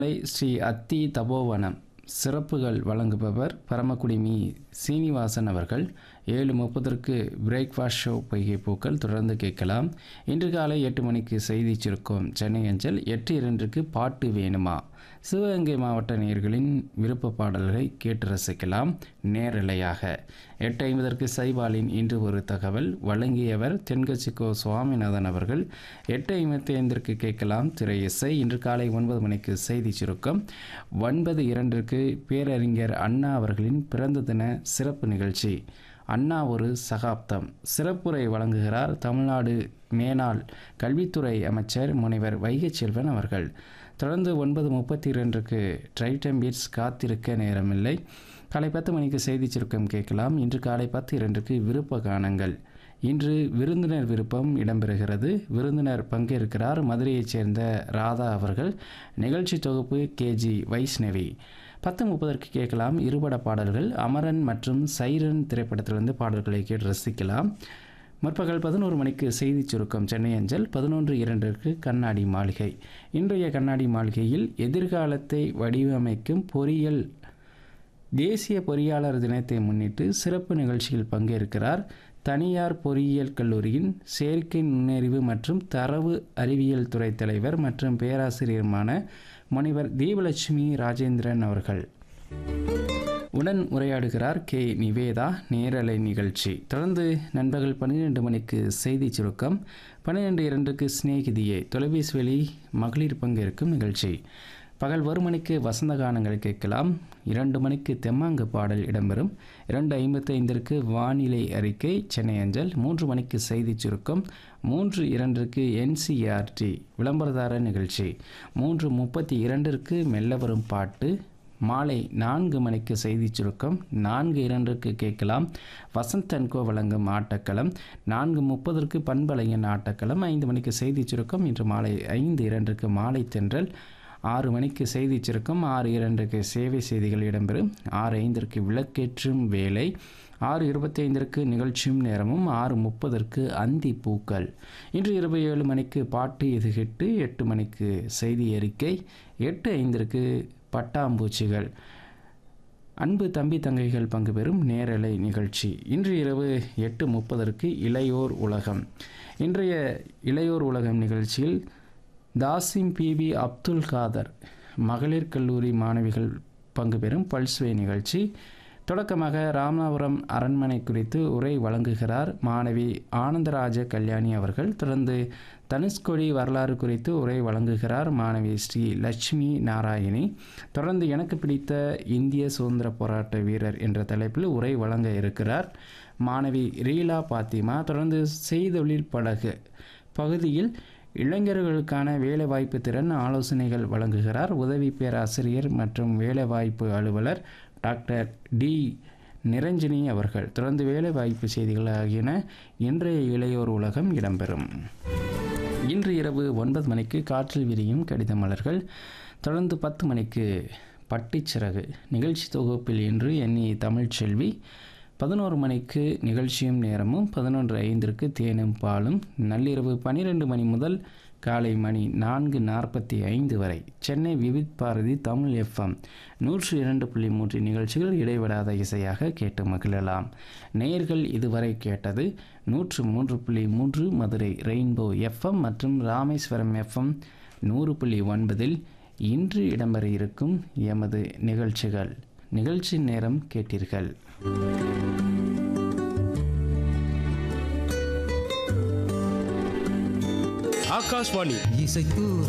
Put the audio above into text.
ஸ்ரீ அத்தி தபோவனம் சிறப்புகள் வழங்குபவர் பரமக்குடி மீ சீனிவாசன் அவர்கள் ஏழு முப்பதற்கு பிரேக்ஃபாஸ்ட் ஷோ பொய்கை பூக்கள் தொடர்ந்து கேட்கலாம் இன்று காலை எட்டு மணிக்கு செய்தி சுருக்கம் சென்னை அஞ்சல் எட்டு இரண்டுக்கு பாட்டு வேணுமா சிவகங்கை மாவட்ட நேயர்களின் விருப்ப பாடல்களை கேட்டு ரசிக்கலாம் நேரலையாக எட்டு ஐம்பதற்கு சைபாலின் இன்று ஒரு தகவல் வழங்கியவர் தென்கட்சிக்கோ சுவாமிநாதன் அவர்கள் எட்டு ஐம்பத்தி ஐந்திற்கு கேட்கலாம் திரை இசை இன்று காலை ஒன்பது மணிக்கு செய்தி சுருக்கம் ஒன்பது இரண்டிற்கு பேரறிஞர் அண்ணா அவர்களின் பிறந்த தின சிறப்பு நிகழ்ச்சி அண்ணா ஒரு சகாப்தம் சிறப்புரை வழங்குகிறார் தமிழ்நாடு மேனாள் கல்வித்துறை அமைச்சர் முனைவர் வைகை செல்வன் அவர்கள் தொடர்ந்து ஒன்பது முப்பத்தி இரண்டுக்கு ட்ரைட்டம் பீட்ஸ் காத்திருக்க நேரமில்லை காலை பத்து மணிக்கு செய்தி சுருக்கம் கேட்கலாம் இன்று காலை பத்து இரண்டுக்கு விருப்ப கானங்கள் இன்று விருந்தினர் விருப்பம் இடம்பெறுகிறது விருந்தினர் பங்கேற்கிறார் மதுரையைச் சேர்ந்த ராதா அவர்கள் நிகழ்ச்சி தொகுப்பு கேஜி வைஷ்ணவி பத்து முப்பதற்கு கேட்கலாம் இருபட பாடல்கள் அமரன் மற்றும் சைரன் திரைப்படத்திலிருந்து பாடல்களை கேட்டு ரசிக்கலாம் முற்பகல் பதினோரு மணிக்கு செய்தி சுருக்கம் சென்னை அஞ்சல் பதினொன்று இரண்டிற்கு கண்ணாடி மாளிகை இன்றைய கண்ணாடி மாளிகையில் எதிர்காலத்தை வடிவமைக்கும் பொறியியல் தேசிய பொறியாளர் தினத்தை முன்னிட்டு சிறப்பு நிகழ்ச்சியில் பங்கேற்கிறார் தனியார் பொறியியல் கல்லூரியின் செயற்கை நுண்ணறிவு மற்றும் தரவு அறிவியல் துறை தலைவர் மற்றும் பேராசிரியருமான முனைவர் தீபலட்சுமி ராஜேந்திரன் அவர்கள் உடன் உரையாடுகிறார் கே நிவேதா நேரலை நிகழ்ச்சி தொடர்ந்து நண்பகல் பன்னிரெண்டு மணிக்கு செய்தி சுருக்கம் பன்னிரெண்டு இரண்டுக்கு சிநேகிதியே தொலைபேசி வழி மகளிர் பங்கேற்கும் நிகழ்ச்சி பகல் ஒரு மணிக்கு வசந்த கானங்கள் கேட்கலாம் இரண்டு மணிக்கு தெம்மாங்கு பாடல் இடம்பெறும் இரண்டு ஐம்பத்தி ஐந்திற்கு வானிலை அறிக்கை சென்னை அஞ்சல் மூன்று மணிக்கு செய்தி சுருக்கம் மூன்று இரண்டிற்கு என்சிஆர்டி விளம்பரதார நிகழ்ச்சி மூன்று முப்பத்தி இரண்டிற்கு மெல்ல வரும் பாட்டு மாலை நான்கு மணிக்கு செய்தி சுருக்கம் நான்கு இரண்டுக்கு கேட்கலாம் வசந்த் அன்கோ வழங்கும் ஆட்டக்களம் நான்கு முப்பதற்கு பண்பலையின் ஆட்டக்களம் ஐந்து மணிக்கு செய்தி சுருக்கம் இன்று மாலை ஐந்து இரண்டுக்கு மாலை தென்றல் ஆறு மணிக்கு செய்தி சுருக்கம் ஆறு இரண்டுக்கு சேவை செய்திகள் இடம்பெறும் ஆறு ஐந்திற்கு விளக்கேற்றும் வேலை ஆறு இருபத்தி ஐந்திற்கு நிகழ்ச்சியும் நேரமும் ஆறு முப்பதற்கு அந்தி பூக்கள் இன்று இரவு ஏழு மணிக்கு பாட்டு இது ஹிட்டு எட்டு மணிக்கு செய்தி அறிக்கை எட்டு ஐந்திற்கு பட்டாம்பூச்சிகள் அன்பு தம்பி தங்கைகள் பங்கு பெறும் நேரலை நிகழ்ச்சி இன்று இரவு எட்டு முப்பதற்கு இளையோர் உலகம் இன்றைய இளையோர் உலகம் நிகழ்ச்சியில் தாசிம் பிபி அப்துல் காதர் மகளிர் கல்லூரி மாணவிகள் பங்கு பெறும் பல்ஸ்வே நிகழ்ச்சி தொடக்கமாக ராமநாதபுரம் அரண்மனை குறித்து உரை வழங்குகிறார் மாணவி ஆனந்தராஜ கல்யாணி அவர்கள் தொடர்ந்து தனுஷ்கொடி வரலாறு குறித்து உரை வழங்குகிறார் மாணவி ஸ்ரீ லட்சுமி நாராயணி தொடர்ந்து எனக்கு பிடித்த இந்திய சுதந்திர போராட்ட வீரர் என்ற தலைப்பில் உரை வழங்க இருக்கிறார் மாணவி ரீலா பாத்திமா தொடர்ந்து செய்தொழில் படகு பகுதியில் இளைஞர்களுக்கான வேலைவாய்ப்பு திறன் ஆலோசனைகள் வழங்குகிறார் உதவி பேராசிரியர் மற்றும் வேலைவாய்ப்பு அலுவலர் டாக்டர் டி நிரஞ்சினி அவர்கள் தொடர்ந்து வேலைவாய்ப்பு செய்திகள் ஆகியன இன்றைய இளையோர் உலகம் இடம்பெறும் இன்று இரவு ஒன்பது மணிக்கு காற்றில் விரியும் கடித மலர்கள் தொடர்ந்து பத்து மணிக்கு பட்டிச்சிறகு நிகழ்ச்சி தொகுப்பில் இன்று எண்ணி தமிழ்ச்செல்வி பதினோரு மணிக்கு நிகழ்ச்சியும் நேரமும் பதினொன்று ஐந்திற்கு தேனும் பாலும் நள்ளிரவு பன்னிரெண்டு மணி முதல் காலை மணி நான்கு நாற்பத்தி ஐந்து வரை சென்னை விவித் பாரதி தமிழ் எஃப்எம் நூற்று இரண்டு புள்ளி மூன்று நிகழ்ச்சிகள் இடைவிடாத இசையாக கேட்டு மகிழலாம் நேயர்கள் இதுவரை கேட்டது நூற்று மூன்று புள்ளி மூன்று மதுரை ரெயின்போ எஃப்எம் மற்றும் ராமேஸ்வரம் எஃப்எம் நூறு புள்ளி ஒன்பதில் இன்று இடம்பெற இருக்கும் எமது நிகழ்ச்சிகள் நிகழ்ச்சி நேரம் கேட்டீர்கள் ஆகாஷ்வாணி இசைத்தூர